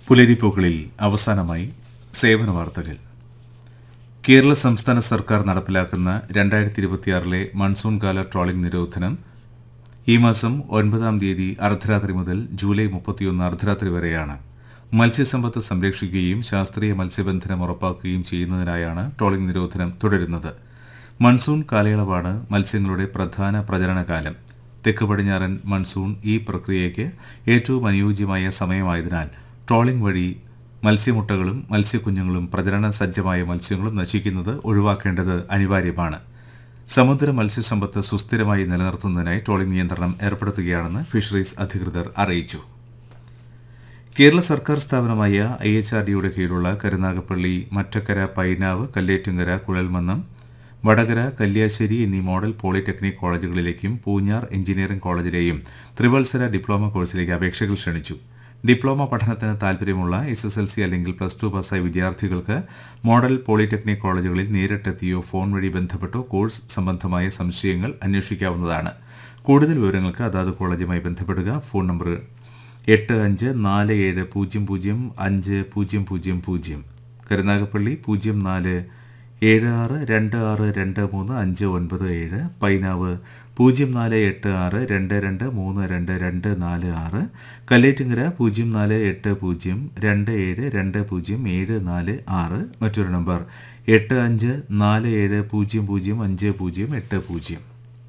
പുലരിപ്പൂക്കളിൽ അവസാനമായി സേവന വാർത്തകൾ കേരള സംസ്ഥാന സർക്കാർ നടപ്പിലാക്കുന്ന രണ്ടായിരത്തി ഇരുപത്തിയാറിലെ മൺസൂൺ കാല ട്രോളിംഗ് നിരോധനം ഈ മാസം ഒൻപതാം തീയതി അർദ്ധരാത്രി മുതൽ ജൂലൈ മുപ്പത്തിയൊന്ന് അർദ്ധരാത്രി വരെയാണ് മത്സ്യസമ്പത്ത് സംരക്ഷിക്കുകയും ശാസ്ത്രീയ മത്സ്യബന്ധനം ഉറപ്പാക്കുകയും ചെയ്യുന്നതിനായാണ് ട്രോളിംഗ് നിരോധനം തുടരുന്നത് മൺസൂൺ കാലയളവാണ് മത്സ്യങ്ങളുടെ പ്രധാന പ്രജനനകാലം തെക്ക് പടിഞ്ഞാറൻ മൺസൂൺ ഈ പ്രക്രിയയ്ക്ക് ഏറ്റവും അനുയോജ്യമായ സമയമായതിനാൽ ട്രോളിംഗ് വഴി മത്സ്യമുട്ടകളും മത്സ്യക്കുഞ്ഞുങ്ങളും പ്രജനന സജ്ജമായ മത്സ്യങ്ങളും നശിക്കുന്നത് ഒഴിവാക്കേണ്ടത് അനിവാര്യമാണ് സമുദ്ര മത്സ്യസമ്പത്ത് സുസ്ഥിരമായി നിലനിർത്തുന്നതിനായി ട്രോളിംഗ് നിയന്ത്രണം ഏർപ്പെടുത്തുകയാണെന്ന് ഫിഷറീസ് അധികൃതർ അറിയിച്ചു കേരള സർക്കാർ സ്ഥാപനമായ ഐ എച്ച് ആർ ഡിയുടെ കീഴിലുള്ള കരുനാഗപ്പള്ളി മറ്റക്കര പൈനാവ് കല്ലേറ്റുങ്കര കുഴൽമന്നം വടകര കല്യാശ്ശേരി എന്നീ മോഡൽ പോളിടെക്നിക് കോളേജുകളിലേക്കും പൂഞ്ഞാർ എഞ്ചിനീയറിംഗ് കോളേജിലെയും ത്രിവത്സര ഡിപ്ലോമ കോഴ്സിലേക്ക് അപേക്ഷകൾ ക്ഷണിച്ചു ഡിപ്ലോമ പഠനത്തിന് താൽപ്പര്യമുള്ള എസ് എസ് എൽ സി അല്ലെങ്കിൽ പ്ലസ് ടു പാസ്സായ വിദ്യാർത്ഥികൾക്ക് മോഡൽ പോളിടെക്നിക് കോളേജുകളിൽ നേരിട്ടെത്തിയോ ഫോൺ വഴി ബന്ധപ്പെട്ടോ കോഴ്സ് സംബന്ധമായ സംശയങ്ങൾ അന്വേഷിക്കാവുന്നതാണ് കൂടുതൽ വിവരങ്ങൾക്ക് അതാത് കോളേജുമായി ബന്ധപ്പെടുക ഫോൺ നമ്പർ എട്ട് അഞ്ച് നാല് ഏഴ് പൂജ്യം പൂജ്യം അഞ്ച് പൂജ്യം പൂജ്യം പൂജ്യം കരുനാഗപ്പള്ളി പൂജ്യം നാല് ഏഴ് ആറ് രണ്ട് ആറ് രണ്ട് മൂന്ന് അഞ്ച് ഒൻപത് ഏഴ് പൈനാവ് പൂജ്യം നാല് എട്ട് ആറ് രണ്ട് രണ്ട് മൂന്ന് രണ്ട് രണ്ട് നാല് ആറ് കല്ലേറ്റുങ്കര പൂജ്യം നാല് എട്ട് പൂജ്യം രണ്ട് ഏഴ് രണ്ട് പൂജ്യം ഏഴ് നാല് ആറ് മറ്റൊരു നമ്പർ എട്ട് അഞ്ച് നാല് ഏഴ് പൂജ്യം പൂജ്യം അഞ്ച് പൂജ്യം എട്ട് പൂജ്യം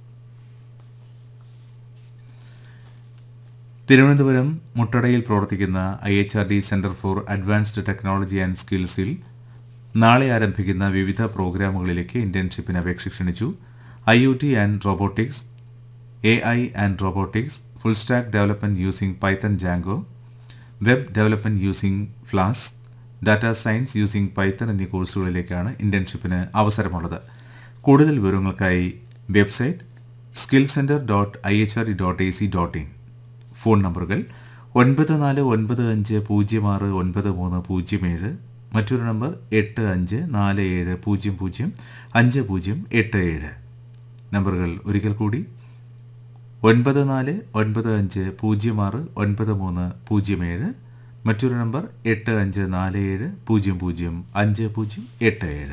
തിരുവനന്തപുരം മുട്ടടയിൽ പ്രവർത്തിക്കുന്ന I H R D centre for advanced technology and സ്കിൽസിൽ നാളെ ആരംഭിക്കുന്ന വിവിധ പ്രോഗ്രാമുകളിലേക്ക് ഇന്റേൺഷിപ്പിന് അപേക്ഷ ക്ഷണിച്ചു I U T and robotics A I and robotics full stack development using python Django web development using flask data science using python എന്നീ കോഴ്സുകളിലേക്കാണ് ഇന്റേൺഷിപ്പിന് അവസരമുള്ളത് കൂടുതൽ വിവരങ്ങൾക്കായി website skill centre dot I H R D dot A C dot in phone നമ്പറുകൾ ഒൻപത് നാല് ഒൻപത് അഞ്ച് പൂജ്യം ആറ് ഒൻപത് മൂന്ന് പൂജ്യം ഏഴ് മറ്റൊരു നമ്പർ എട്ട് അഞ്ച് നാല് ഏഴ് പൂജ്യം പൂജ്യം അഞ്ച് പൂജ്യം എട്ട് ഏഴ് നമ്പറുകൾ ഒരിക്കൽ കൂടി ഒൻപത് നാല് ഒൻപത് അഞ്ച് പൂജ്യം ആറ് ഒൻപത് മൂന്ന് പൂജ്യം ഏഴ് മറ്റൊരു നമ്പർ എട്ട് അഞ്ച് നാല് ഏഴ് പൂജ്യം പൂജ്യം അഞ്ച് പൂജ്യം എട്ട് ഏഴ്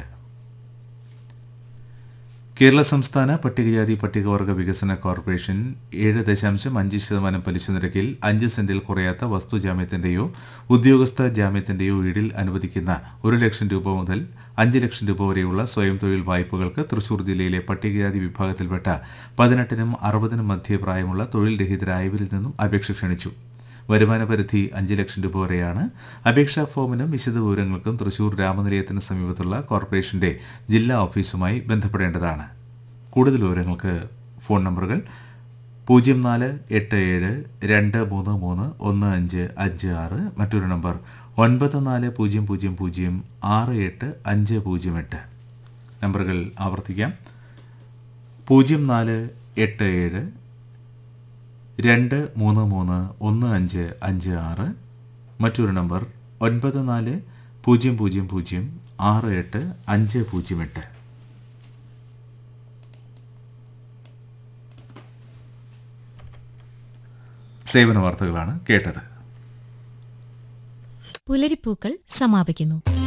കേരള സംസ്ഥാന പട്ടികജാതി പട്ടികവർഗ വികസന കോർപ്പറേഷൻ ഏഴ് ദശാംശം അഞ്ച് ശതമാനം പലിശ നിരക്കിൽ അഞ്ച് സെന്റിൽ കുറയാത്ത വസ്തുജാമ്യത്തിന്റെയോ ഉദ്യോഗസ്ഥ ജാമ്യത്തിന്റെയോ ഈടിൽ അനുവദിക്കുന്ന ഒരു ലക്ഷം രൂപ മുതൽ അഞ്ച് ലക്ഷം രൂപ വരെയുള്ള സ്വയം തൊഴിൽ വായ്പകൾക്ക് തൃശൂർ ജില്ലയിലെ പട്ടികജാതി വിഭാഗത്തിൽപ്പെട്ട പതിനെട്ടിനും അറുപതിനും മധ്യ പ്രായമുള്ള തൊഴിൽ രഹിതരായവരിൽ നിന്നും അപേക്ഷ ക്ഷണിച്ചു വരുമാന പരിധി അഞ്ച് ലക്ഷം രൂപ വരെയാണ് അപേക്ഷാ ഫോമിനും വിശദവിവരങ്ങൾക്കും തൃശൂർ രാമനിലയത്തിന് സമീപത്തുള്ള കോർപ്പറേഷന്റെ ജില്ലാ ഓഫീസുമായി ബന്ധപ്പെടേണ്ടതാണ് കൂടുതൽ വിവരങ്ങൾക്ക് ഫോൺ നമ്പറുകൾ പൂജ്യം നാല് എട്ട് ഏഴ് രണ്ട് മൂന്ന് മൂന്ന് ഒന്ന് അഞ്ച് അഞ്ച് ആറ് മറ്റൊരു നമ്പർ ഒൻപത് നാല് പൂജ്യം പൂജ്യം പൂജ്യം ആറ് എട്ട് അഞ്ച് പൂജ്യം എട്ട് നമ്പറുകൾ ആവർത്തിക്കാം പൂജ്യം നാല് എട്ട് ഏഴ് രണ്ട് മൂന്ന് മൂന്ന് ഒന്ന് അഞ്ച് അഞ്ച് ആറ് മറ്റൊരു നമ്പർ ഒൻപത് നാല് പൂജ്യം പൂജ്യം പൂജ്യം ആറ് എട്ട് അഞ്ച് പൂജ്യം എട്ട് സേവന വാർത്തകളാണ് കേട്ടത് പുലരിപ്പൂക്കൾ സമാപിക്കുന്നു